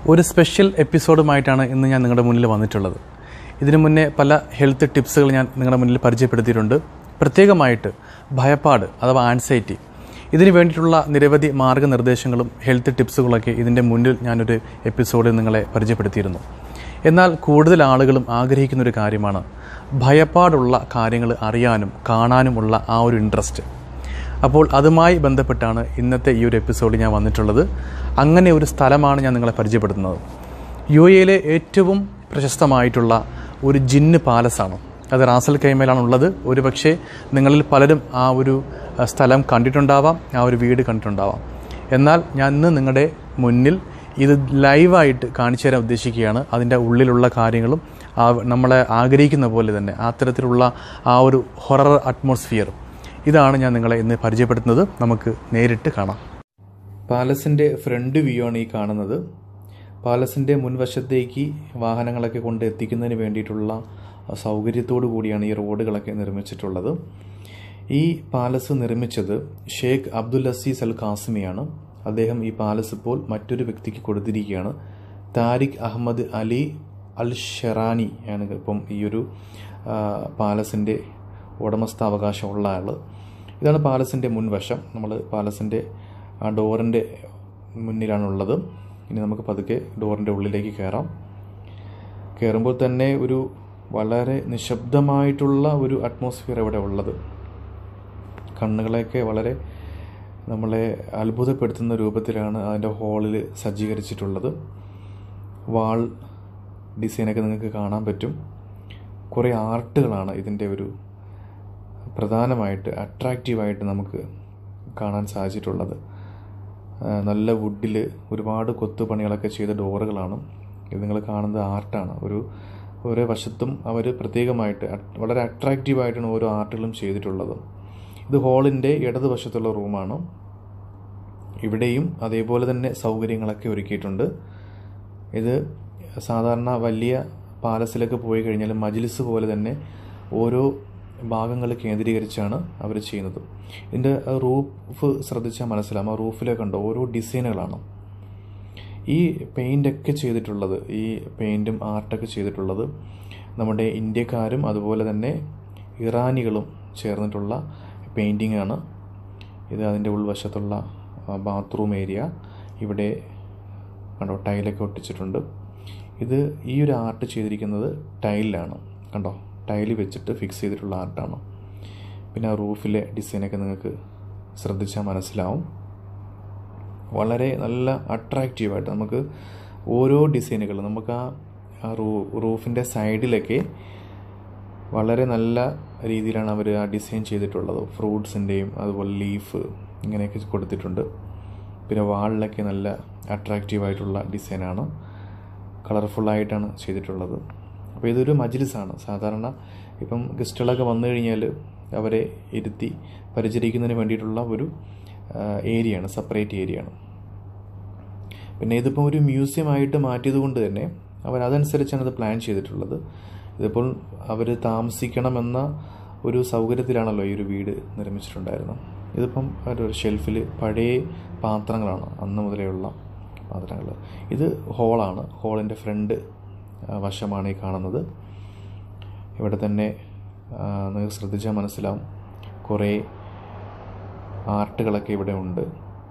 ഒരു സ്പെഷ്യൽ എപ്പിസോഡുമായിട്ടാണ് ഇന്ന് ഞാൻ നിങ്ങളുടെ മുന്നിൽ വന്നിട്ടുള്ളത് ഇതിനു മുന്നേ പല ഹെൽത്ത് ടിപ്സുകൾ ഞാൻ നിങ്ങളുടെ മുന്നിൽ പരിചയപ്പെടുത്തിയിട്ടുണ്ട് പ്രത്യേകമായിട്ട് ഭയപ്പാട് അഥവാ ആൻസൈറ്റി ഇതിന് വേണ്ടിയിട്ടുള്ള നിരവധി മാർഗനിർദ്ദേശങ്ങളും ഹെൽത്ത് ടിപ്സുകളൊക്കെ ഇതിൻ്റെ മുന്നിൽ ഞാനൊരു എപ്പിസോഡിൽ നിങ്ങളെ പരിചയപ്പെടുത്തിയിരുന്നു എന്നാൽ കൂടുതൽ ആളുകളും ആഗ്രഹിക്കുന്ന ഒരു കാര്യമാണ് ഭയപ്പാടുള്ള കാര്യങ്ങൾ അറിയാനും കാണാനുമുള്ള ആ ഒരു ഇൻട്രസ്റ്റ് അപ്പോൾ അതുമായി ബന്ധപ്പെട്ടാണ് ഇന്നത്തെ ഈ ഒരു എപ്പിസോഡിൽ ഞാൻ വന്നിട്ടുള്ളത് അങ്ങനെ ഒരു സ്ഥലമാണ് ഞാൻ നിങ്ങളെ പരിചയപ്പെടുത്തുന്നത് യു എയിലെ ഏറ്റവും പ്രശസ്തമായിട്ടുള്ള ഒരു ജിന്ന് പാലസാണ് അത് റാസൽ കൈമയിലാണുള്ളത് ഒരു പക്ഷേ നിങ്ങളിൽ പലരും ആ ഒരു അഹ്, സ്ഥലം കണ്ടിട്ടുണ്ടാവാം ആ ഒരു വീട് കണ്ടിട്ടുണ്ടാവാം എന്നാൽ ഞാൻ ഇന്ന് നിങ്ങളുടെ മുന്നിൽ ഇത് ലൈവായിട്ട് കാണിച്ചു തരാൻ ഉദ്ദേശിക്കുകയാണ് അതിൻ്റെ ഉള്ളിലുള്ള കാര്യങ്ങളും ആ നമ്മളെ ആഗ്രഹിക്കുന്ന പോലെ തന്നെ അത്തരത്തിലുള്ള ആ ഒരു ഹൊറർ അറ്റ്മോസ്ഫിയർ ഇതാണ് ഞാൻ നിങ്ങളെ ഇന്ന് പരിചയപ്പെടുത്തുന്നത് നമുക്ക് നേരിട്ട് കാണാം പാലസിൻ്റെ ഫ്രണ്ട് വ്യൂ ആണ് ഈ കാണുന്നത് പാലസിൻ്റെ മുൻവശത്തേക്ക് വാഹനങ്ങളൊക്കെ കൊണ്ട് എത്തിക്കുന്നതിന് വേണ്ടിയിട്ടുള്ള സൗകര്യത്തോടു കൂടിയാണ് ഈ റോഡുകളൊക്കെ നിർമ്മിച്ചിട്ടുള്ളത് ഈ പാലസ് നിർമ്മിച്ചത് ഷേഖ് അബ്ദുൽ അസീസ് അൽ കാസിമിയാണ് അദ്ദേഹം ഈ പാലസ് ഇപ്പോൾ മറ്റൊരു വ്യക്തിക്ക് കൊടുത്തിരിക്കുകയാണ് താരിഖ് അഹമ്മദ് അലി അൽ ഷെറാനി ആണ് ഇപ്പം ഈ ഒരു ആ, പാലസിൻ്റെ ഉടമസ്ഥാവകാശമുള്ള ആൾ ഇതാണ് പാലസിൻ്റെ മുൻവശം നമ്മൾ പാലസിൻ്റെ ആ ഡോറിൻ്റെ മുന്നിലാണുള്ളത് ഇനി നമുക്ക് പതുക്കെ ഡോറിൻ്റെ ഉള്ളിലേക്ക് കയറാം കയറുമ്പോൾ തന്നെ ഒരു വളരെ നിശബ്ദമായിട്ടുള്ള ഒരു അറ്റ്മോസ്ഫിയർ ഇവിടെ ഉള്ളത് കണ്ണുകളെയൊക്കെ വളരെ നമ്മളെ അത്ഭുതപ്പെടുത്തുന്ന രൂപത്തിലാണ് അതിൻ്റെ ഹാളിൽ സജ്ജീകരിച്ചിട്ടുള്ളത് വാൾ ഡിസൈനൊക്കെ നിങ്ങൾക്ക് കാണാൻ പറ്റും കുറേ ആർട്ടുകളാണ് ഇതിൻ്റെ ഒരു പ്രധാനമായിട്ട് അട്രാക്റ്റീവായിട്ട് നമുക്ക് കാണാൻ സാധിച്ചിട്ടുള്ളത് ആ, നല്ല വുഡിൽ ഒരുപാട് കൊത്തുപണികളൊക്കെ ചെയ്ത ഡോറുകളാണ് ഇത് നിങ്ങൾ കാണുന്നത് ആർട്ടാണ് ഒരു ഓരോ വശത്തും അവർ പ്രത്യേകമായിട്ട് അട്- വളരെ അട്രാക്റ്റീവായിട്ടാണ് ഓരോ ആർട്ടുകളും ചെയ്തിട്ടുള്ളത് ഇത് ഹാളിൻ്റെ ഇടതുവശത്തുള്ള റൂമാണ് ഇവിടെയും അതേപോലെ തന്നെ സൗകര്യങ്ങളൊക്കെ ഒരുക്കിയിട്ടുണ്ട് ഇത് സാധാരണ വലിയ പാലസിലൊക്കെ പോയി കഴിഞ്ഞാൽ മജിലിസ് പോലെ തന്നെ ഓരോ ഭാഗങ്ങൾ കേന്ദ്രീകരിച്ചാണ് അവർ ചെയ്യുന്നത് ഇതിൻ്റെ റൂഫ് ശ്രദ്ധിച്ചാൽ മനസ്സിലാവും ആ റൂഫിലൊക്കെ കണ്ടോ ഓരോ ഡിസൈനുകളാണ് ഈ പെയിൻ്റൊക്കെ ചെയ്തിട്ടുള്ളത് ഈ പെയിൻറ്റും ആർട്ടൊക്കെ ചെയ്തിട്ടുള്ളത് നമ്മുടെ ഇന്ത്യക്കാരും അതുപോലെ തന്നെ ഇറാനികളും ചേർന്നിട്ടുള്ള പെയിൻറ്റിംഗ് ആണ് ഇത് അതിൻ്റെ ഉൾവശത്തുള്ള ബാത്റൂം ഏരിയ ഇവിടെ കണ്ടോ ടൈലൊക്കെ ഒട്ടിച്ചിട്ടുണ്ട് ഇത് ഈ ഒരു ആർട്ട് ചെയ്തിരിക്കുന്നത് ടൈലിലാണ് കണ്ടോ ടൈല് വെച്ചിട്ട് ഫിക്സ് ചെയ്തിട്ടുള്ള ആർട്ടാണ് പിന്നെ ആ റൂഫിലെ ഡിസൈനൊക്കെ നിങ്ങൾക്ക് ശ്രദ്ധിച്ചാൽ മനസ്സിലാവും വളരെ നല്ല അട്രാക്റ്റീവായിട്ട് നമുക്ക് ഓരോ ഡിസൈനുകൾ നമുക്ക് ആ ആ റൂ റൂഫിൻ്റെ സൈഡിലൊക്കെ വളരെ നല്ല രീതിയിലാണ് അവർ ആ ഡിസൈൻ ചെയ്തിട്ടുള്ളത് ഫ്രൂട്ട്സിൻ്റെയും അതുപോലെ ലീഫ് ഇങ്ങനെയൊക്കെ കൊടുത്തിട്ടുണ്ട് പിന്നെ വാളിലൊക്കെ നല്ല അട്രാക്റ്റീവായിട്ടുള്ള ഡിസൈനാണ് കളർഫുള്ളായിട്ടാണ് ചെയ്തിട്ടുള്ളത് അപ്പോൾ ഇതൊരു മജ്ലിസാണ് സാധാരണ ഇപ്പം ഗസ്റ്റുകളൊക്കെ വന്നു കഴിഞ്ഞാൽ അവരെ ഇരുത്തി പരിചരിക്കുന്നതിന് വേണ്ടിയിട്ടുള്ള ഒരു ഏരിയയാണ് സെപ്പറേറ്റ് ഏരിയയാണ് പിന്നെ ഇതിപ്പോൾ ഒരു മ്യൂസിയം ആയിട്ട് മാറ്റിയത് കൊണ്ട് തന്നെ അവർ അതനുസരിച്ചാണ് ഇത് പ്ലാൻ ചെയ്തിട്ടുള്ളത് ഇതിപ്പോൾ അവർ താമസിക്കണമെന്ന ഒരു സൗകര്യത്തിലാണല്ലോ ഈ ഒരു വീട് നിർമ്മിച്ചിട്ടുണ്ടായിരുന്നത് ഇതിപ്പം ഒരു ഷെൽഫിൽ പഴയ പാത്രങ്ങളാണ് അന്ന് മുതലേയുള്ള പാത്രങ്ങൾ ഇത് ഹോളാണ് ഹോളിൻ്റെ ഫ്രണ്ട് വശമാണ് ഈ കാണുന്നത് ഇവിടെ തന്നെ ആ, നിങ്ങൾക്ക് ശ്രദ്ധിച്ചാൽ മനസ്സിലാവും കുറേ ആർട്ടുകളൊക്കെ ഇവിടെ ഉണ്ട്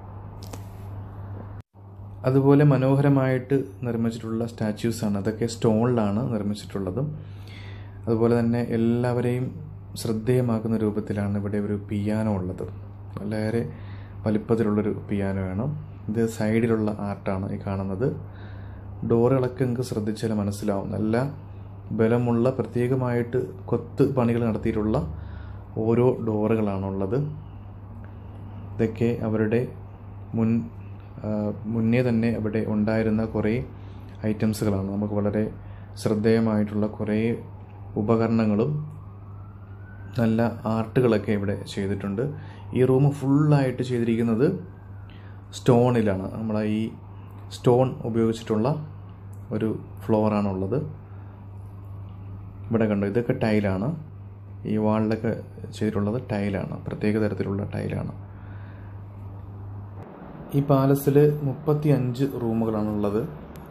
അതുപോലെ മനോഹരമായിട്ട് നിർമ്മിച്ചിട്ടുള്ള സ്റ്റാച്യൂസാണ് അതൊക്കെ സ്റ്റോണിലാണ് നിർമ്മിച്ചിട്ടുള്ളത് അതുപോലെ തന്നെ എല്ലാവരെയും ശ്രദ്ധേയമാക്കുന്ന രൂപത്തിലാണ് ഇവിടെ ഒരു പിയാനോ ഉള്ളത് വളരെ വലിപ്പത്തിലുള്ളൊരു പിയാനോയാണ് ഇത് സൈഡിലുള്ള ആർട്ടാണ് ഈ കാണുന്നത് ഡോറുകളൊക്കെ നിങ്ങൾക്ക് ശ്രദ്ധിച്ചാൽ മനസ്സിലാവും നല്ല ബലമുള്ള പ്രത്യേകമായിട്ട് കൊത്ത് പണികൾ നടത്തിയിട്ടുള്ള ഓരോ ഡോറുകളാണുള്ളത് ഇതൊക്കെ അവരുടെ മുൻ ആ, മുന്നേ തന്നെ അവിടെ ഉണ്ടായിരുന്ന കുറേ ഐറ്റംസുകളാണ് നമുക്ക് വളരെ ശ്രദ്ധേയമായിട്ടുള്ള കുറേ ഉപകരണങ്ങളും നല്ല ആർട്ടുകളൊക്കെ ഇവിടെ ചെയ്തിട്ടുണ്ട് ഈ റൂം ഫുള്ളായിട്ട് ചെയ്തിരിക്കുന്നത് സ്റ്റോണിലാണ് നമ്മളെ ഈ സ്റ്റോൺ ഉപയോഗിച്ചിട്ടുള്ള ഒരു ഫ്ലോറാണുള്ളത് ഇവിടെ കണ്ടോ ഇതൊക്കെ ടൈലാണ് ഈ വാളിലൊക്കെ ചെയ്തിട്ടുള്ളത് ടൈലാണ് പ്രത്യേക തരത്തിലുള്ള ടൈലാണ് ഈ പാലസിൽ മുപ്പത്തി അഞ്ച് റൂമുകളാണുള്ളത്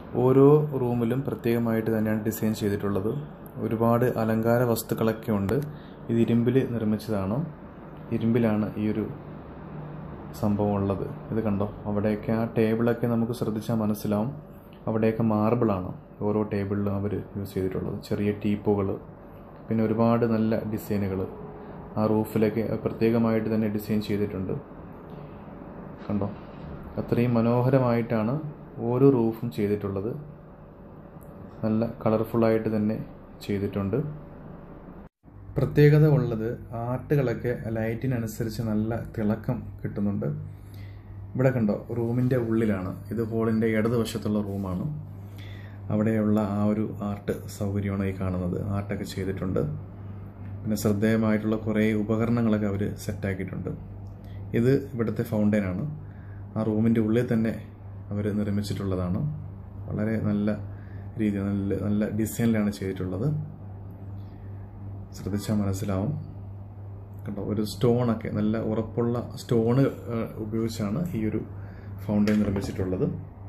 ഓരോ റൂമിലും പ്രത്യേകമായിട്ട് തന്നെയാണ് ഡിസൈൻ ചെയ്തിട്ടുള്ളത് ഒരുപാട് അലങ്കാര വസ്തുക്കളൊക്കെ ഉണ്ട് ഇത് ഇരുമ്പിൽ നിർമ്മിച്ചതാണ് ഇരുമ്പിലാണ് ഈ ഒരു സംഭവം ഉള്ളത് ഇത് കണ്ടോ അവിടെയൊക്കെ ആ ടേബിളൊക്കെ നമുക്ക് ശ്രദ്ധിച്ചാൽ മനസ്സിലാവും അവിടെയൊക്കെ മാർബിളാണ് ഓരോ ടേബിളിലും അവർ യൂസ് ചെയ്തിട്ടുള്ളത് ചെറിയ ടീപ്പുകൾ പിന്നെ ഒരുപാട് നല്ല ഡിസൈനുകൾ ആ റൂഫിലൊക്കെ പ്രത്യേകമായിട്ട് തന്നെ ഡിസൈൻ ചെയ്തിട്ടുണ്ട് കണ്ടോ അത്രയും മനോഹരമായിട്ടാണ് ഓരോ റൂഫും ചെയ്തിട്ടുള്ളത് നല്ല കളർഫുള്ളായിട്ട് തന്നെ ചെയ്തിട്ടുണ്ട് പ്രത്യേകത ഉള്ളത് ആർട്ടുകളൊക്കെ ലൈറ്റിനനുസരിച്ച് നല്ല തിളക്കം കിട്ടുന്നുണ്ട് ഇവിടെ കണ്ടോ റൂമിൻ്റെ ഉള്ളിലാണ് ഇത് ഹോളിൻ്റെ ഇടതുവശത്തുള്ള റൂമാണ് അവിടെയുള്ള ആ ഒരു ആർട്ട് സൗകര്യമാണ് ഈ കാണുന്നത് ആർട്ടൊക്കെ ചെയ്തിട്ടുണ്ട് പിന്നെ ശ്രദ്ധേയമായിട്ടുള്ള കുറേ ഉപകരണങ്ങളൊക്കെ അവർ സെറ്റാക്കിയിട്ടുണ്ട് ഇത് ഇവിടുത്തെ ഫൗണ്ടൈനാണ് ആ റൂമിൻ്റെ ഉള്ളിൽ തന്നെ അവർ നിർമ്മിച്ചിട്ടുള്ളതാണ് വളരെ നല്ല രീതി നല്ല നല്ല ഡിസൈനിലാണ് ചെയ്തിട്ടുള്ളത് ശ്രദ്ധിച്ചാൽ മനസ്സിലാവും കണ്ടോ ഒരു സ്റ്റോണൊക്കെ നല്ല ഉറപ്പുള്ള സ്റ്റോണ് ഉപയോഗിച്ചാണ് ഈ ഒരു ഫൗണ്ടൈൻ നിർമ്മിച്ചിട്ടുള്ളത്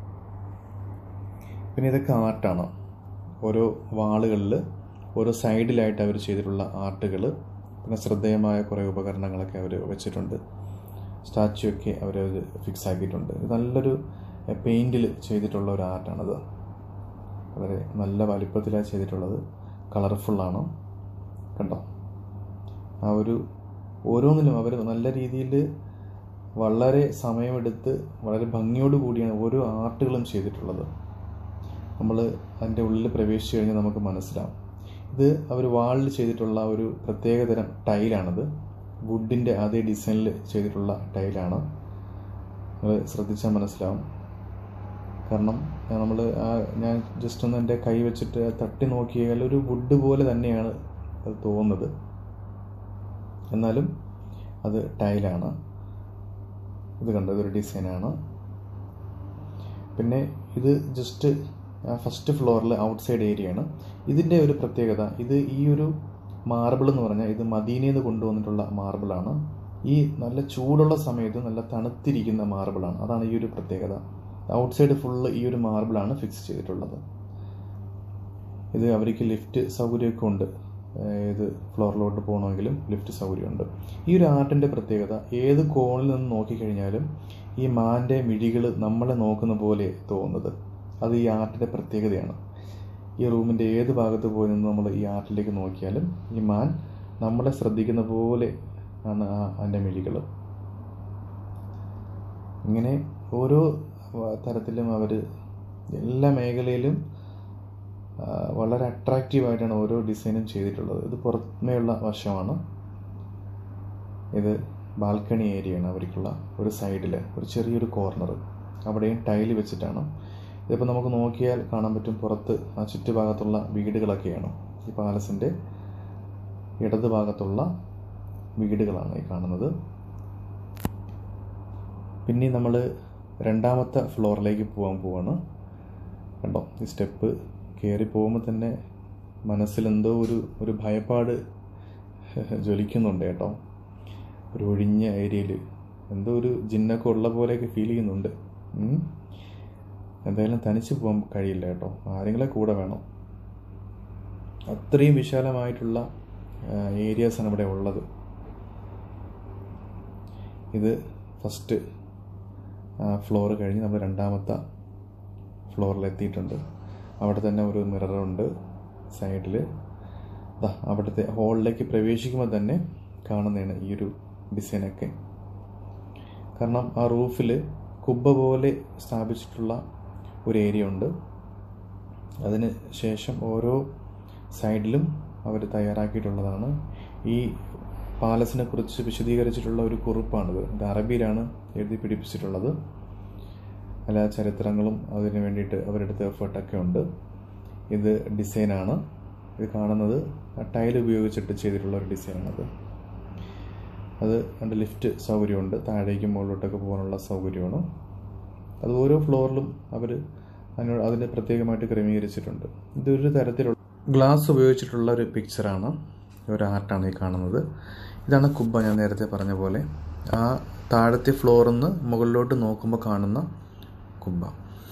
പിന്നെ ഇതൊക്കെ ആർട്ടാണ് ഓരോ വാളുകളിൽ ഓരോ സൈഡിലായിട്ട് അവർ ചെയ്തിട്ടുള്ള ആർട്ടുകൾ പിന്നെ ശ്രദ്ധേയമായ കുറേ ഉപകരണങ്ങളൊക്കെ അവർ വെച്ചിട്ടുണ്ട് സ്റ്റാച്ചു ഒക്കെ അവർ ഫിക്സ് ആക്കിയിട്ടുണ്ട് ഇത് നല്ലൊരു പെയിൻറ്റിൽ ചെയ്തിട്ടുള്ള ഒരു ആർട്ടാണിത് വളരെ നല്ല വലിപ്പത്തിലാണ് ചെയ്തിട്ടുള്ളത് കളർഫുള്ളാണ് കണ്ടോ ആ ഒരു ഓരോന്നിലും അവർ നല്ല രീതിയിൽ വളരെ സമയമെടുത്ത് വളരെ ഭംഗിയോട് കൂടിയാണ് ഓരോ ആർട്ടുകളും ചെയ്തിട്ടുള്ളത് നമ്മൾ അതിൻ്റെ ഉള്ളിൽ പ്രവേശിച്ചു കഴിഞ്ഞാൽ നമുക്ക് മനസ്സിലാവും ഇത് അവർ വാളിൽ ചെയ്തിട്ടുള്ള ഒരു പ്രത്യേകതരം ടൈലാണിത് വുഡിൻ്റെ അതേ ഡിസൈനിൽ ചെയ്തിട്ടുള്ള ടൈലാണ് നിങ്ങൾ ശ്രദ്ധിച്ചാൽ മനസ്സിലാവും കാരണം നമ്മൾ ആ ഞാൻ ജസ്റ്റ് ഒന്ന് എൻ്റെ കൈ വെച്ചിട്ട് തട്ടി നോക്കിയാൽ ഒരു വുഡ് പോലെ തന്നെയാണ് അത് തോന്നുന്നത് എന്നാലും അത് ടൈലാണ് ഇത് കണ്ടോ ഇതൊരു ഡിസൈനാണ് പിന്നെ ഇത് ജസ്റ്റ് ഫസ്റ്റ് ഫ്ലോറിൽ ഔട്ട് സൈഡ് ഏരിയയാണ് ഇതിൻ്റെ ഒരു പ്രത്യേകത ഇത് ഈ ഒരു മാർബിൾ എന്ന് പറഞ്ഞാൽ ഇത് മദീനയിൽ നിന്ന് കൊണ്ടുവന്നിട്ടുള്ള മാർബിളാണ് ഈ നല്ല ചൂടുള്ള സമയത്ത് നല്ല തണുത്തിരിക്കുന്ന മാർബിളാണ് അതാണ് ഈ ഒരു പ്രത്യേകത ഔട്ട് സൈഡ് ഫുള്ള് ഈ ഒരു മാർബിളാണ് ഫിക്സ് ചെയ്തിട്ടുള്ളത് ഇത് അവർക്ക് ലിഫ്റ്റ് സൗകര്യമൊക്കെ ഉണ്ട് ഏത് ഫ്ലോറിലോട്ട് പോകണമെങ്കിലും ലിഫ്റ്റ് സൗകര്യമുണ്ട് ഈ ഒരു ആർട്ടിൻ്റെ പ്രത്യേകത ഏത് കോണിൽ നിന്ന് നോക്കിക്കഴിഞ്ഞാലും ഈ മാൻ്റെ മിഴികൾ നമ്മളെ നോക്കുന്ന പോലെ തോന്നുന്നത് അത് ഈ ആർട്ടിൻ്റെ പ്രത്യേകതയാണ് ഈ റൂമിൻ്റെ ഏത് ഭാഗത്ത് പോയി നിന്ന് നമ്മൾ ഈ ആർട്ടിലേക്ക് നോക്കിയാലും ഈ മാൻ നമ്മളെ ശ്രദ്ധിക്കുന്ന പോലെ ആണ് ആ അതിൻ്റെ മിഴികൾ ഇങ്ങനെ ഓരോ തരത്തിലും അവർ എല്ലാ മേഖലയിലും വളരെ അട്രാക്റ്റീവായിട്ടാണ് ഓരോ ഡിസൈനും ചെയ്തിട്ടുള്ളത് ഇത് പുറമേയുള്ള വശമാണ് ഇത് ബാൽക്കണി ഏരിയയാണ് അവർക്കുള്ള ഒരു സൈഡിൽ ഒരു ചെറിയൊരു കോർണർ അവിടെയും ടൈല് വെച്ചിട്ടാണ് ഇതിപ്പോൾ നമുക്ക് നോക്കിയാൽ കാണാൻ പറ്റും പുറത്ത് ആ ചുറ്റുഭാഗത്തുള്ള വീടുകളൊക്കെയാണ് ഈ പാലസിൻ്റെ ഇടത് ഭാഗത്തുള്ള വീടുകളാണ് ഈ കാണുന്നത് പിന്നെ നമ്മൾ രണ്ടാമത്തെ ഫ്ലോറിലേക്ക് പോകാൻ പോവാണ് കണ്ടോ ഈ സ്റ്റെപ്പ് കയറി പോകുമ്പോൾ തന്നെ മനസ്സിലെന്തോ ഒരു ഒരു ഭയപ്പാട് ജ്വലിക്കുന്നുണ്ട് കേട്ടോ ഒരു ഒഴിഞ്ഞ ഏരിയയിൽ എന്തോ ഒരു ജിന്നൊക്കെ ഉള്ള പോലെയൊക്കെ ഫീൽ ചെയ്യുന്നുണ്ട് എന്തായാലും തനിച്ച് പോകാൻ കഴിയില്ല കേട്ടോ ആരെങ്കിലും കൂടെ വേണം അത്രയും വിശാലമായിട്ടുള്ള ഏരിയാസാണ് ഇവിടെ ഉള്ളത് ഇത് ഫസ്റ്റ് ഫ്ലോർ കഴിഞ്ഞ് നമ്മൾ രണ്ടാമത്തെ ഫ്ലോറിൽ എത്തിയിട്ടുണ്ട് അവിടെ തന്നെ ഒരു മിററുണ്ട് സൈഡിൽ ദാ അവിടുത്തെ ഹോളിലേക്ക് പ്രവേശിക്കുമ്പോൾ തന്നെ കാണുന്നതാണ് ഈ ഒരു ഡിസൈനൊക്കെ കാരണം ആ റൂഫിൽ കുബ്ബ പോലെ സ്ഥാപിച്ചിട്ടുള്ള ഒരു ഏരിയ ഉണ്ട് അതിന് ശേഷം ഓരോ സൈഡിലും അവർ തയ്യാറാക്കിയിട്ടുള്ളതാണ് ഈ പാലസിനെ കുറിച്ച് വിശദീകരിച്ചിട്ടുള്ള ഒരു കുറിപ്പാണിത് ഇത് അറബിയിലാണ് എഴുതി പിടിപ്പിച്ചിട്ടുള്ളത് എല്ലാ ചരിത്രങ്ങളും അതിന് വേണ്ടിയിട്ട് അവരെടുത്ത എഫേർട്ടൊക്കെ ഉണ്ട് ഇത് ഡിസൈനാണ് ഇത് കാണുന്നത് ടൈൽ ഉപയോഗിച്ചിട്ട് ചെയ്തിട്ടുള്ള ഒരു ഡിസൈനാണത് അത് അതിൻ്റെ ലിഫ്റ്റ് സൗകര്യമുണ്ട് താഴേക്കും മുകളിലോട്ടൊക്കെ പോകാനുള്ള സൗകര്യമാണ് അത് ഓരോ ഫ്ലോറിലും അവർ അതിനോട് അതിന് പ്രത്യേകമായിട്ട് ക്രമീകരിച്ചിട്ടുണ്ട് ഇതൊരു തരത്തിലുള്ള ഗ്ലാസ് ഉപയോഗിച്ചിട്ടുള്ള ഒരു പിക്ചറാണ് ഒരു ആർട്ടാണ് ഈ കാണുന്നത് ഇതാണ് കുബ്ബ ഞാൻ നേരത്തെ പറഞ്ഞ പോലെ ആ താഴത്തെ ഫ്ലോറിൽ നിന്ന് മുകളിലോട്ട് നോക്കുമ്പോൾ കാണുന്ന കുബ്ബ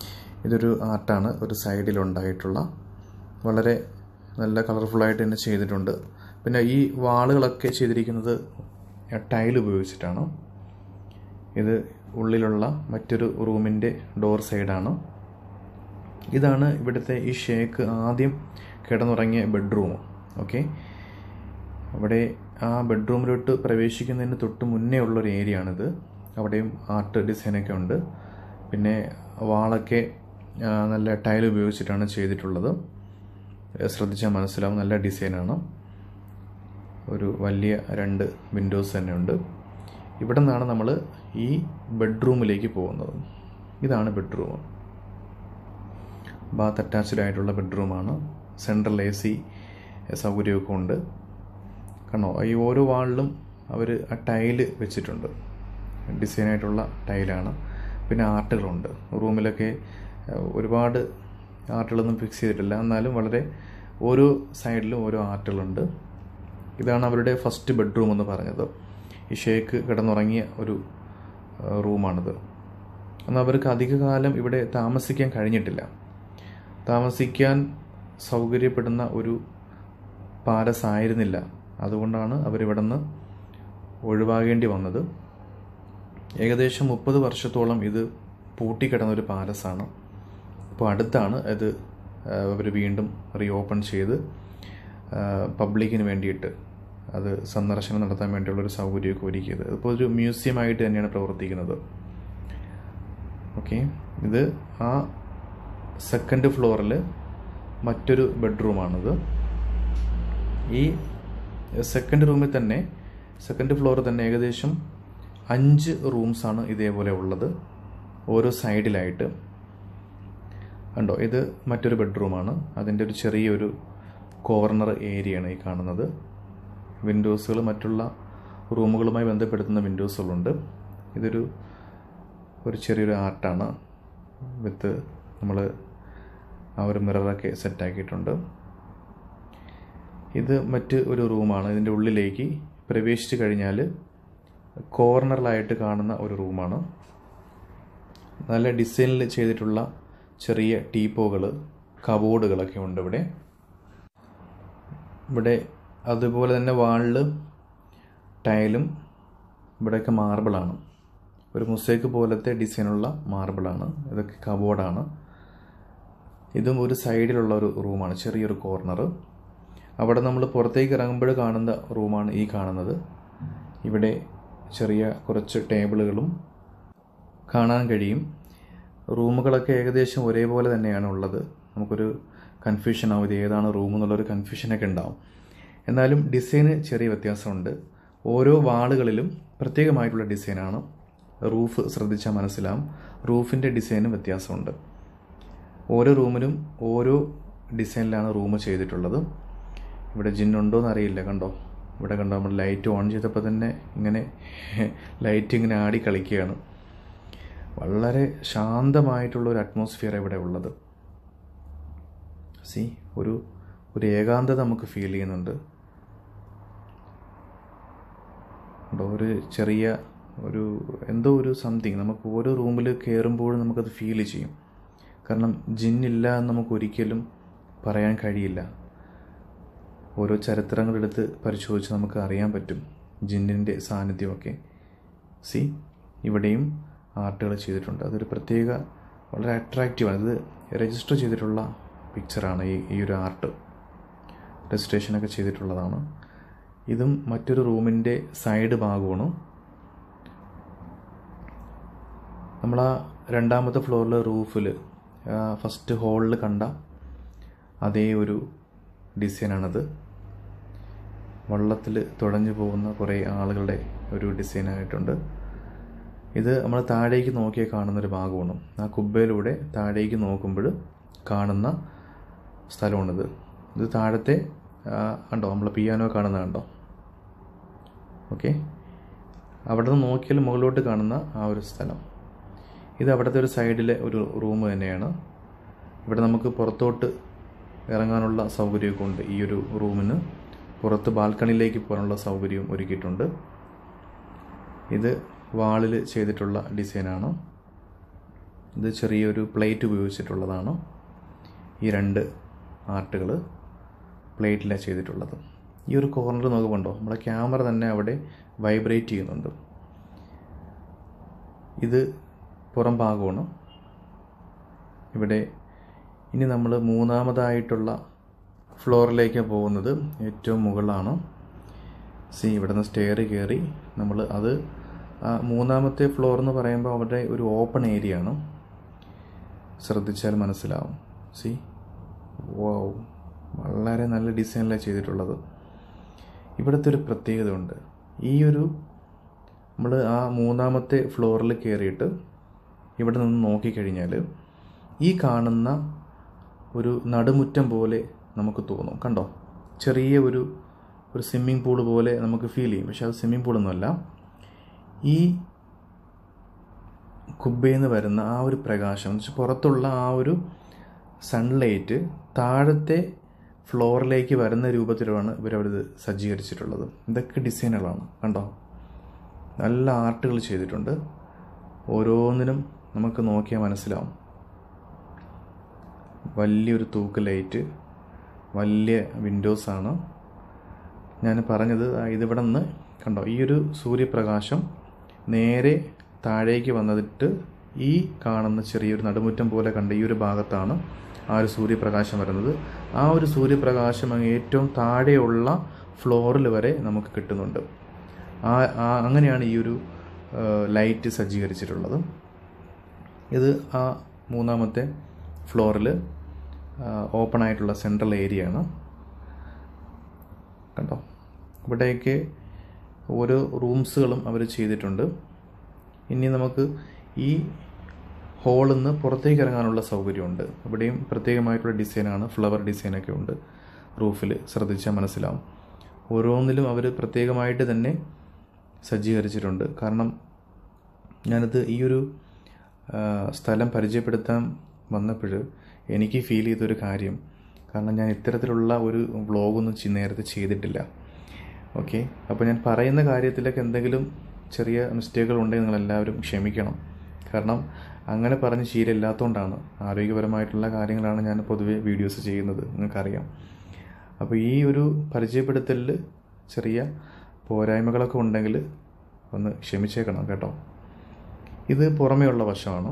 ഇതൊരു ആർട്ടാണ് ഒരു സൈഡിലുണ്ടായിട്ടുള്ള വളരെ നല്ല കളർഫുള്ളായിട്ട് തന്നെ ചെയ്തിട്ടുണ്ട് പിന്നെ ഈ വാളുകളൊക്കെ ചെയ്തിരിക്കുന്നത് ടൈൽ ഉപയോഗിച്ചിട്ടാണ് ഇത് ഉള്ളിലുള്ള മറ്റൊരു റൂമിൻ്റെ ഡോർ സൈഡാണ് ഇതാണ് ഇവിടുത്തെ ഈ ഷേക്ക് ആദ്യം കിടന്നുറങ്ങിയ ബെഡ്റൂം ഓക്കെ അവിടെ ആ ബെഡ്റൂമിലോട്ട് പ്രവേശിക്കുന്നതിന് തൊട്ട് മുന്നേ ഉള്ളൊരു ഏരിയ ആണിത് അവിടെയും ആർട്ട് ഡിസൈനൊക്കെ ഉണ്ട് പിന്നെ വാളൊക്കെ ആ, നല്ല ടൈൽ ഉപയോഗിച്ചിട്ടാണ് ചെയ്തിട്ടുള്ളത് ശ്രദ്ധിച്ചാൽ മനസ്സിലാവും നല്ല ഡിസൈനാണ് ഒരു വലിയ രണ്ട് വിൻഡോസ് തന്നെ ഉണ്ട് ഇവിടെ നിന്നാണ് നമ്മൾ ഈ ബെഡ്റൂമിലേക്ക് പോകുന്നത് ഇതാണ് ബെഡ്റൂം ബാത്ത് അറ്റാച്ച്ഡ് ആയിട്ടുള്ള ബെഡ്റൂമാണ് സെൻട്രൽ എ സി സൗകര്യമൊക്കെ ഉണ്ട് കണ്ടോ ഈ ഓരോ വാളിലും അവർ ആ ടൈല് വെച്ചിട്ടുണ്ട് ഡിസൈനായിട്ടുള്ള ടൈലാണ് പിന്നെ ആർട്ടുകളുണ്ട് റൂമിലൊക്കെ ഏഹ്, ഒരുപാട് ആർട്ടുകളൊന്നും ഫിക്സ് ചെയ്തിട്ടില്ല എന്നാലും വളരെ ഓരോ സൈഡിലും ഓരോ ആർട്ടുകളുണ്ട് ഇതാണ് അവരുടെ ഫസ്റ്റ് ബെഡ്റൂം എന്ന് പറഞ്ഞത് ഈ ഷേക്ക് കിടന്നുറങ്ങിയ ഒരു ഏഹ്, റൂമാണിത് എന്നാൽ അവർക്ക് അധികകാലം ഇവിടെ താമസിക്കാൻ കഴിഞ്ഞിട്ടില്ല താമസിക്കാൻ സൗകര്യപ്പെടുന്ന ഒരു പാലസ് ആയിരുന്നില്ല അതുകൊണ്ടാണ് അവരിവിടെ നിന്ന് ഒഴിവാകേണ്ടി വന്നത് ഏകദേശം മുപ്പത് വർഷത്തോളം ഇത് പൂട്ടിക്കിടന്ന ഒരു പാലസാണ് അപ്പോൾ അടുത്താണ് ഇത് അവർ വീണ്ടും റീ ഓപ്പൺ ചെയ്ത് ആ, പബ്ലിക്കിന് വേണ്ടിയിട്ട് അത് സന്ദർശനം നടത്താൻ വേണ്ടിയുള്ള ഒരു സൗകര്യമൊക്കെ ഒരുക്കിയത് ഇപ്പോൾ ഒരു മ്യൂസിയം ആയിട്ട് തന്നെയാണ് പ്രവർത്തിക്കുന്നത് ഓക്കെ ഇത് ആ സെക്കൻഡ് ഫ്ലോറിൽ മറ്റൊരു ബെഡ്റൂമാണിത് ഈ സെക്കൻഡ് റൂമിൽ തന്നെ സെക്കൻഡ് ഫ്ലോറിൽ തന്നെ ഏകദേശം അഞ്ച് റൂംസാണ് ഇതേപോലെ ഉള്ളത് ഓരോ സൈഡിലായിട്ട് കണ്ടോ ഇത് മറ്റൊരു ബെഡ്റൂമാണ് അതിൻ്റെ ഒരു ചെറിയൊരു കോർണർ ഏരിയയാണ് ഈ കാണുന്നത് വിൻഡോസുകൾ മറ്റുള്ള റൂമുകളുമായി ബന്ധപ്പെടുത്തുന്ന വിൻഡോസുകളുണ്ട് ഇതൊരു ഒരു ചെറിയൊരു ആർട്ടാണ് വിത്ത് നമ്മൾ ആ ഒരു മിററൊക്കെ സെറ്റാക്കിയിട്ടുണ്ട് ഇത് മറ്റ് ഒരു റൂമാണ് ഇതിൻ്റെ ഉള്ളിലേക്ക് പ്രവേശിച്ചു കഴിഞ്ഞാൽ കോർണറിലായിട്ട് കാണുന്ന ഒരു റൂമാണ് നല്ല ഡിസൈനിൽ ചെയ്തിട്ടുള്ള ചെറിയ ടീപ്പോകൾ കബോർഡുകളൊക്കെ ഉണ്ട് ഇവിടെ ഇവിടെ അതുപോലെ തന്നെ വാളിൽ ടൈലും ഇവിടെയൊക്കെ മാർബിളാണ് ഒരു മുസൈക്ക് പോലത്തെ ഡിസൈനുള്ള മാർബിളാണ് ഇതൊക്കെ കബോർഡാണ് ഇതും ഒരു സൈഡിലുള്ള ഒരു റൂമാണ് ചെറിയൊരു കോർണർ അവിടെ നമ്മൾ പുറത്തേക്ക് ഇറങ്ങുമ്പോൾ കാണുന്ന റൂമാണ് ഈ കാണുന്നത് ഇവിടെ ചെറിയ കുറച്ച് ടേബിളുകളും കാണാൻ കഴിയും റൂമുകളൊക്കെ ഏകദേശം ഒരേപോലെ തന്നെയാണ് ഉള്ളത് നമുക്കൊരു കൺഫ്യൂഷൻ ആവും ഇത് ഏതാണ് റൂം എന്നുള്ളൊരു കൺഫ്യൂഷനൊക്കെ ഉണ്ടാവും എന്നാലും ഡിസൈന് ചെറിയ വ്യത്യാസമുണ്ട് ഓരോ വാളുകളിലും പ്രത്യേകമായിട്ടുള്ള ഡിസൈനാണ് റൂഫ് ശ്രദ്ധിച്ചാൽ മനസ്സിലാവും റൂഫിൻ്റെ ഡിസൈനും വ്യത്യാസമുണ്ട് ഓരോ റൂമിലും ഓരോ ഡിസൈനിലാണ് റൂം ചെയ്തിട്ടുള്ളത് ഇവിടെ ജിന്നുണ്ടോ എന്ന് അറിയില്ല കണ്ടോ ഇവിടെ കണ്ടോ നമ്മൾ ലൈറ്റ് ഓൺ ചെയ്തപ്പോൾ തന്നെ ഇങ്ങനെ ലൈറ്റ് ഇങ്ങനെ ആടി കളിക്കുകയാണ് വളരെ ശാന്തമായിട്ടുള്ള ഒരു അറ്റ്മോസ്ഫിയർ ഇവിടെ ഉള്ളത് സി ഒരു ഒരു ഏകാന്തത നമുക്ക് ഫീൽ ചെയ്യുന്നുണ്ട് ഉണ്ടോ ഒരു ചെറിയ ഒരു എന്തോ ഒരു സംതിങ് നമുക്ക് ഓരോ റൂമിൽ കയറുമ്പോഴും നമുക്കത് ഫീൽ ചെയ്യും കാരണം ജിന്നില്ല എന്ന് നമുക്ക് ഒരിക്കലും പറയാൻ കഴിയില്ല ഓരോ ചരിത്രങ്ങളെടുത്ത് പരിശോധിച്ച് നമുക്ക് അറിയാൻ പറ്റും ജിന്നിൻ്റെ സാന്നിധ്യമൊക്കെ സി ഇവിടെയും ആർട്ടുകൾ ചെയ്തിട്ടുണ്ട് അതൊരു പ്രത്യേക വളരെ അട്രാക്റ്റീവാണ് ഇത് രജിസ്റ്റർ ചെയ്തിട്ടുള്ള പിക്ചറാണ് ഈ ഈ ഒരു ആർട്ട് രജിസ്ട്രേഷനൊക്കെ ചെയ്തിട്ടുള്ളതാണ് ഇതും മറ്റൊരു റൂമിൻ്റെ സൈഡ് ഭാഗമാണ് നമ്മൾ ആ രണ്ടാമത്തെ ഫ്ലോറിൽ റൂഫിൽ ഫസ്റ്റ് ഹോളിൽ കണ്ട അതേ ഒരു ഡിസൈനാണത് വള്ളത്തിൽ തുഴഞ്ഞു പോകുന്ന കുറേ ആളുകളുടെ ഒരു ഡിസൈനായിട്ടുണ്ട് ഇത് നമ്മൾ താഴേക്ക് നോക്കിയാൽ കാണുന്നൊരു ഭാഗമാണ് ആ കുബ്ബയിലൂടെ താഴേക്ക് നോക്കുമ്പോൾ കാണുന്ന സ്ഥലമാണിത് ഇത് താഴത്തെ ആ, കണ്ടോ നമ്മൾ പിയാനോ കാണുന്ന കണ്ടോ ഓക്കെ അവിടെ നിന്ന് നോക്കിയാൽ മുകളിലോട്ട് കാണുന്ന ആ ഒരു സ്ഥലം ഇത് അവിടുത്തെ ഒരു സൈഡിലെ ഒരു റൂം തന്നെയാണ് ഇവിടെ നമുക്ക് പുറത്തോട്ട് ഇറങ്ങാനുള്ള സൗകര്യമൊക്കെ ഉണ്ട് ഈ ഒരു റൂമിന് പുറത്ത് ബാൽക്കണിയിലേക്ക് പോകാനുള്ള സൗകര്യവും ഒരുക്കിയിട്ടുണ്ട് ഇത് വാളിൽ ചെയ്തിട്ടുള്ള ഡിസൈനാണ് ഇത് ചെറിയൊരു പ്ലേറ്റ് ഉപയോഗിച്ചിട്ടുള്ളതാണ് ഈ രണ്ട് ആർട്ടുകൾ പ്ലേറ്റിലാണ് ചെയ്തിട്ടുള്ളത് ഈ ഒരു കോർണർ നോക്കുമ്പോണ്ടോ നമ്മുടെ ക്യാമറ തന്നെ അവിടെ വൈബ്രേറ്റ് ചെയ്യുന്നുണ്ട് ഇത് പുറം ഭാഗമാണ് ഇവിടെ ഇനി നമ്മൾ മൂന്നാമതായിട്ടുള്ള ഫ്ലോറിലേക്ക് പോകുന്നത് ഏറ്റവും മുകളിലാണ് സി ഇവിടെ നിന്ന് സ്റ്റെയർ കയറി നമ്മൾ അത് ആ മൂന്നാമത്തെ ഫ്ലോർ എന്ന് പറയുമ്പോൾ അവിടെ ഒരു ഓപ്പൺ ഏരിയ ആണ് ശ്രദ്ധിച്ചാൽ മനസ്സിലാവും സി വാവ് വളരെ നല്ല ഡിസൈനിലാണ് ചെയ്തിട്ടുള്ളത് ഇവിടുത്തെ ഒരു പ്രത്യേകത ഉണ്ട് ഈ ഒരു നമ്മൾ ആ മൂന്നാമത്തെ ഫ്ലോറിൽ കയറിയിട്ട് ഇവിടെ നിന്ന് നോക്കിക്കഴിഞ്ഞാൽ ഈ കാണുന്ന ഒരു നടുമുറ്റം പോലെ നമുക്ക് തോന്നും കണ്ടോ ചെറിയ ഒരു ഒരു സ്വിമ്മിംഗ് പൂൾ പോലെ നമുക്ക് ഫീൽ ചെയ്യും പക്ഷെ അത് സ്വിമ്മിംഗ് പൂളൊന്നുമല്ല ഈ കുബ്ബയിൽ വരുന്ന ആ ഒരു പ്രകാശം എന്ന് വെച്ചാൽ പുറത്തുള്ള ആ ഒരു സൺലൈറ്റ് താഴത്തെ ഫ്ലോറിലേക്ക് വരുന്ന രൂപത്തിലാണ് ഇവരവിത് സജ്ജീകരിച്ചിട്ടുള്ളത് ഇതൊക്കെ ഡിസൈനുകളാണ് കണ്ടോ നല്ല ആർട്ടുകൾ ചെയ്തിട്ടുണ്ട് ഓരോന്നിനും നമുക്ക് നോക്കിയാൽ മനസ്സിലാവും വലിയൊരു തൂക്ക് ലൈറ്റ് വലിയ വിൻഡോസാണ് ഞാൻ പറഞ്ഞത് ഇതിവിടെ നിന്ന് കണ്ടോ ഈ ഒരു സൂര്യപ്രകാശം നേരെ താഴേക്ക് വന്നിട്ട് ഈ കാണുന്ന ചെറിയൊരു നടുമുറ്റം പോലെ കണ്ട ഈ ഒരു ഭാഗത്താണ് ആ ഒരു സൂര്യപ്രകാശം വരുന്നത് ആ ഒരു സൂര്യപ്രകാശം അങ്ങ് ഏറ്റവും താഴെയുള്ള ഫ്ലോറിൽ വരെ നമുക്ക് കിട്ടുന്നുണ്ട് ആ ആ അങ്ങനെയാണ് ഈ ഒരു ലൈറ്റ് സജ്ജീകരിച്ചിട്ടുള്ളത് ഇത് ആ മൂന്നാമത്തെ ഫ്ലോറിൽ ഓപ്പൺ ആയിട്ടുള്ള സെൻട്രൽ ഏരിയ ആണ് കണ്ടോ ഇവിടേക്ക് ഓരോ റൂംസുകളും അവർ ചെയ്തിട്ടുണ്ട് ഇനി നമുക്ക് ഈ ഹോളിൽ നിന്ന് പുറത്തേക്ക് ഇറങ്ങാനുള്ള സൗകര്യമുണ്ട് ഇവിടെയും പ്രത്യേകമായിട്ടുള്ള ഡിസൈനാണ് ഫ്ലവർ ഡിസൈനൊക്കെ ഉണ്ട് റൂഫിൽ ശ്രദ്ധിച്ചാൽ മനസ്സിലാവും ഓരോന്നിലും അവർ പ്രത്യേകമായിട്ട് തന്നെ സജ്ജീകരിച്ചിട്ടുണ്ട് കാരണം ഞാനത് ഈ ഒരു സ്ഥലം പരിചയപ്പെടുത്താൻ വന്നപ്പോൾ എനിക്ക് ഫീൽ ചെയ്തൊരു കാര്യം കാരണം ഞാൻ ഇത്തരത്തിലുള്ള ഒരു വ്ളോഗൊന്നും നേരത്തെ ചെയ്തിട്ടില്ല ഓക്കെ അപ്പോൾ ഞാൻ പറയുന്ന കാര്യത്തിലൊക്കെ എന്തെങ്കിലും ചെറിയ മിസ്റ്റേക്കുകൾ ഉണ്ടെങ്കിൽ നിങ്ങളെല്ലാവരും ക്ഷമിക്കണം കാരണം അങ്ങനെ പറഞ്ഞ് ശീലമില്ലാത്തതുകൊണ്ടാണ് ആരോഗ്യപരമായിട്ടുള്ള കാര്യങ്ങളാണ് ഞാൻ പൊതുവെ വീഡിയോസ് ചെയ്യുന്നത് നിങ്ങൾക്കറിയാം അപ്പോൾ ഈ ഒരു പരിചയപ്പെടുത്തലിൽ ചെറിയ പോരായ്മകളൊക്കെ ഉണ്ടെങ്കിൽ ഒന്ന് ക്ഷമിച്ചേക്കണം കേട്ടോ ഇത് പുറമേയുള്ള വശമാണ്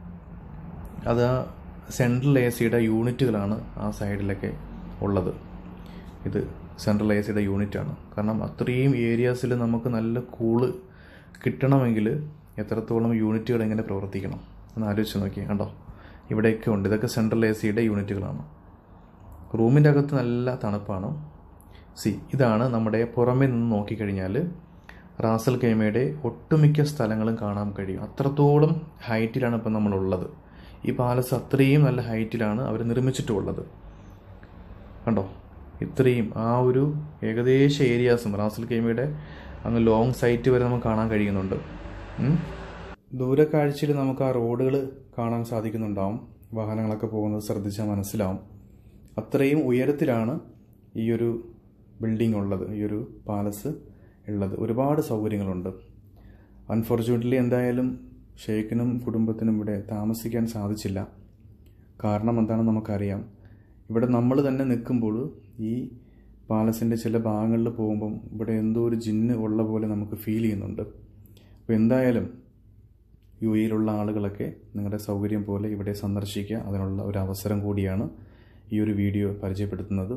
അത് ആ സെൻട്രൽ എ സിയുടെ യൂണിറ്റുകളാണ് ആ സൈഡിലൊക്കെ ഉള്ളത് ഇത് സെൻട്രൽ എ സിയുടെ യൂണിറ്റാണ് കാരണം അത്രയും ഏരിയാസിൽ നമുക്ക് നല്ല കൂള് കിട്ടണമെങ്കിൽ എത്രത്തോളം യൂണിറ്റുകൾ എങ്ങനെ പ്രവർത്തിക്കണം എന്ന് ആലോചിച്ച് നോക്കി കണ്ടോ ഇവിടെയൊക്കെ ഉണ്ട് ഇതൊക്കെ സെൻട്രൽ എ സിയുടെ യൂണിറ്റുകളാണ് റൂമിൻ്റെ അകത്ത് നല്ല തണുപ്പാണ് സി ഇതാണ് നമ്മുടെ പുറമേ നിന്ന് നോക്കിക്കഴിഞ്ഞാൽ റാസൽ കൈമയുടെ ഒട്ടുമിക്ക സ്ഥലങ്ങളും കാണാൻ കഴിയും അത്രത്തോളം ഹൈറ്റിലാണ് ഇപ്പം നമ്മളുള്ളത് ഈ പാലസ് അത്രയും നല്ല ഹൈറ്റിലാണ് അവർ നിർമ്മിച്ചിട്ടുള്ളത് കണ്ടോ ഇത്രയും ആ ഒരു ഏകദേശ ഏരിയാസും റാസൽ കൈമയുടെ അങ്ങ് ലോങ് സൈറ്റ് വരെ നമുക്ക് കാണാൻ കഴിയുന്നുണ്ട് ദൂരക്കാഴ്ചയിൽ നമുക്ക് ആ റോഡുകൾ കാണാൻ സാധിക്കുന്നുണ്ടാവും വാഹനങ്ങളൊക്കെ പോകുന്നത് ശ്രദ്ധിച്ചാൽ മനസ്സിലാവും അത്രയും ഉയരത്തിലാണ് ഈ ഒരു ബിൽഡിംഗ് ഉള്ളത് ഈ ഒരു പാലസ് ഉള്ളത് ഒരുപാട് സൗകര്യങ്ങളുണ്ട് അൺഫോർച്യുനേറ്റ്ലി എന്തായാലും ഷെയ്ഖിനും കുടുംബത്തിനും ഇവിടെ താമസിക്കാൻ സാധിച്ചില്ല കാരണം എന്താണെന്ന് നമുക്കറിയാം ഇവിടെ നമ്മൾ തന്നെ നിൽക്കുമ്പോൾ ഈ പാലസിൻ്റെ ചില ഭാഗങ്ങളിൽ പോകുമ്പം ഇവിടെ എന്തോ ഒരു ജിന്ന് ഉള്ള പോലെ നമുക്ക് ഫീൽ ചെയ്യുന്നുണ്ട് അപ്പോൾ എന്തായാലും യു എയിലുള്ള ആളുകളൊക്കെ നിങ്ങളുടെ സൗകര്യം പോലെ ഇവിടെ സന്ദർശിക്കുക അതിനുള്ള ഒരു അവസരം കൂടിയാണ് ഈ ഒരു വീഡിയോ പരിചയപ്പെടുത്തുന്നത്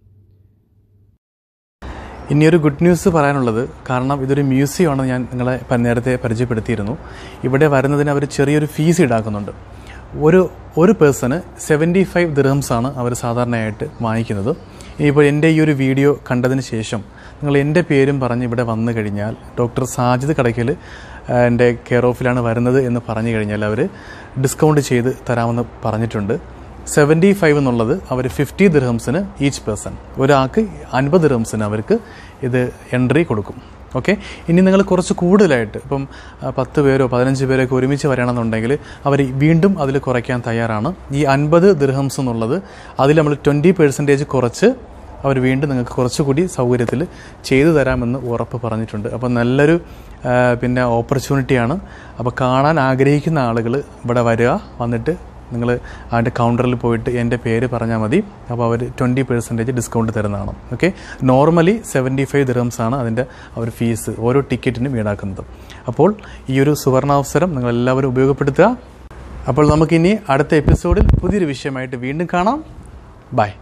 ഇനിയൊരു ഗുഡ് ന്യൂസ് പറയാനുള്ളത് കാരണം ഇതൊരു മ്യൂസിയം ആണ് ഞാൻ നിങ്ങളെ നേരത്തെ പരിചയപ്പെടുത്തിയിരുന്നു ഇവിടെ വരുന്നതിന് അവർ ചെറിയൊരു ഫീസ് ഈടാക്കുന്നുണ്ട് ഒരു ഒരു പേഴ്സണ് സെവൻറ്റി ഫൈവ് ദിറംസ് ആണ് അവർ സാധാരണയായിട്ട് വാങ്ങിക്കുന്നത് ഇനിയിപ്പോൾ എൻ്റെ ഈ ഒരു വീഡിയോ കണ്ടതിന് ശേഷം നിങ്ങൾ എൻ്റെ പേരും പറഞ്ഞ് ഇവിടെ വന്നു കഴിഞ്ഞാൽ ഡോക്ടർ സാജിദ് കടയ്ക്കൽ എൻ്റെ കെയർ ഓഫിലാണ് വരുന്നത് എന്ന് പറഞ്ഞു കഴിഞ്ഞാൽ അവർ ഡിസ്കൗണ്ട് ചെയ്ത് തരാമെന്ന് പറഞ്ഞിട്ടുണ്ട് സെവൻറ്റി ഫൈവ് എന്നുള്ളത് അവർ ഫിഫ്റ്റി ദിർഹംസിന് ഈച്ച് പേഴ്സൺ ഒരാൾക്ക് അൻപത് ദിർഹംസിന് അവർക്ക് ഇത് എൻട്രി കൊടുക്കും ഓക്കെ ഇനി നിങ്ങൾ കുറച്ച് കൂടുതലായിട്ട് ഇപ്പം പത്ത് പേരോ പതിനഞ്ച് പേരോ ഒക്കെ ഒരുമിച്ച് വരണമെന്നുണ്ടെങ്കിൽ അവർ വീണ്ടും അതിൽ കുറയ്ക്കാൻ തയ്യാറാണ് ഈ അൻപത് ദിർഹംസ് എന്നുള്ളത് അതിൽ നമ്മൾ ട്വൻറ്റി പെർസെൻറ്റേജ് കുറച്ച് അവർ വീണ്ടും നിങ്ങൾക്ക് കുറച്ചുകൂടി സൗകര്യത്തിൽ ചെയ്തു തരാമെന്ന് ഉറപ്പ് പറഞ്ഞിട്ടുണ്ട് അപ്പോൾ നല്ലൊരു ആ, പിന്നെ ഓപ്പർച്യൂണിറ്റിയാണ് അപ്പോൾ കാണാൻ ആഗ്രഹിക്കുന്ന ആളുകൾ ഇവിടെ വരിക വന്നിട്ട് നിങ്ങൾ അതിൻ്റെ കൗണ്ടറിൽ പോയിട്ട് എൻ്റെ പേര് പറഞ്ഞാൽ മതി അപ്പോൾ അവർ ട്വൻറ്റി പെർസെൻറ്റേജ് ഡിസ്കൗണ്ട് തരുന്നതാണ് okay normally seventy five dirhams ആണ് അതിൻ്റെ അവർ ഫീസ് ഓരോ ടിക്കറ്റിനും ഈടാക്കുന്നത് അപ്പോൾ ഈ ഒരു സുവർണാവസരം നിങ്ങൾ എല്ലാവരും ഉപയോഗപ്പെടുത്തുക അപ്പോൾ നമുക്കിനി അടുത്ത എപ്പിസോഡിൽ പുതിയൊരു വിഷയമായിട്ട് വീണ്ടും കാണാം ബൈ